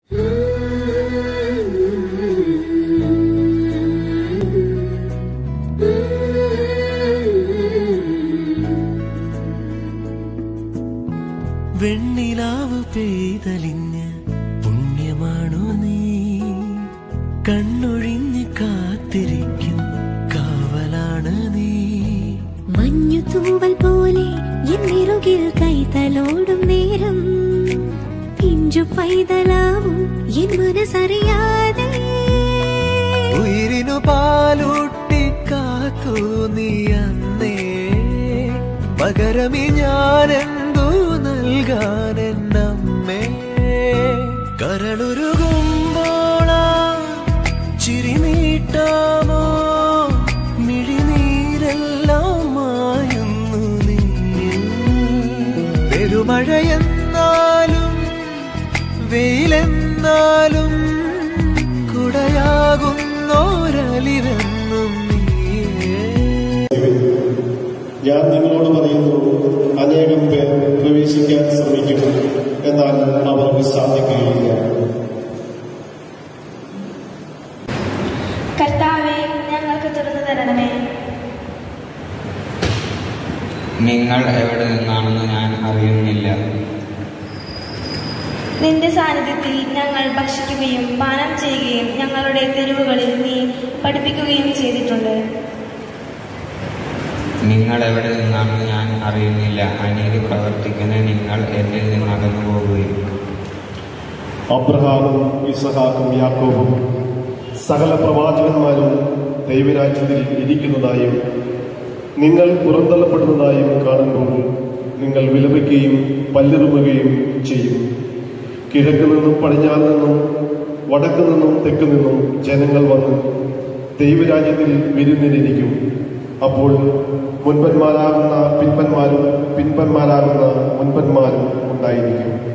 വെണ്ണിലാവ് പെയ്തലിഞ്ഞ് പുണ്യമാണോ നീ കണ്ണൊഴിഞ്ഞ് കാത്തിരിക്കും കാവലാണ് നീ മഞ്ഞു തൂവൽ പോലെ എന്നിറുകിൽ കൈതലോടും നേരം പിഞ്ചു പൈതലാവും എൻ മനസ്സറിയാതെ ഉയിരിനു പാലൂട്ടി കാത്തു നീ അന്നേ പകരമി ഞാനെന്തു നൽകാൻ എന്നമ്മേ കരളുരുകുമ്പോളാ ചിരി നീട്ടാമോ മിഴിനീരെല്ലാം മായുന്നു നിന്നിൽ പെരുമഴയെന്നാലും വെയിലെന്നാലും കുടയാകുന്നോരലിവെന്നും നീയേ ഞാൻ നിങ്ങളോട് പറയുന്നു അനേകം പേർ പ്രവേശിക്കാൻ ശ്രമിക്കും എന്നാൽ അവർക്ക് സാധിക്കുകയില്ല കർത്താവെ ഞങ്ങൾക്ക് തുറന്നു തരണമേ നിങ്ങൾ എവിടെ നിന്നാണെന്ന് ഞാൻ അറിയുന്നില്ല നിന്റെ സാന്നിധ്യത്തിൽ ഞങ്ങൾ ഭക്ഷിക്കുകയും പാനം ചെയ്യുകയും ഞങ്ങളുടെ തെരുവുകളിൽ നീ പഠിപ്പിക്കുകയും ചെയ്തിട്ടുണ്ട് നിങ്ങൾ എവിടെ നിന്നാണെന്ന് ഞാൻ അറിയുന്നില്ല അനീതി പ്രവർത്തിക്കുന്ന നിങ്ങൾ എന്നിൽ നിന്ന് അകന്നു പോകുകയും അബ്രഹാമും ഇസഹാക്കും യാക്കോബും സകല പ്രവാചകന്മാരും ദൈവരാജ്യത്തിൽ ഇരിക്കുന്നതായും നിങ്ങൾ പുറന്തള്ളപ്പെടുന്നതായും കാണുമ്പോൾ നിങ്ങൾ വിലപിക്കുകയും പല്ലിറുമുകയും ചെയ്യും കിഴക്ക് നിന്നും പടിഞ്ഞാറ് നിന്നും വടക്ക് നിന്നും തെക്ക് നിന്നും ജനങ്ങൾ വന്ന് ദൈവരാജ്യത്തിൽ വിരുന്നിലിരിക്കും അപ്പോൾ മുൻപന്മാരാകുന്ന പിൻപന്മാരും പിൻപന്മാരാകുന്ന മുൻപന്മാരും ഉണ്ടായിരിക്കും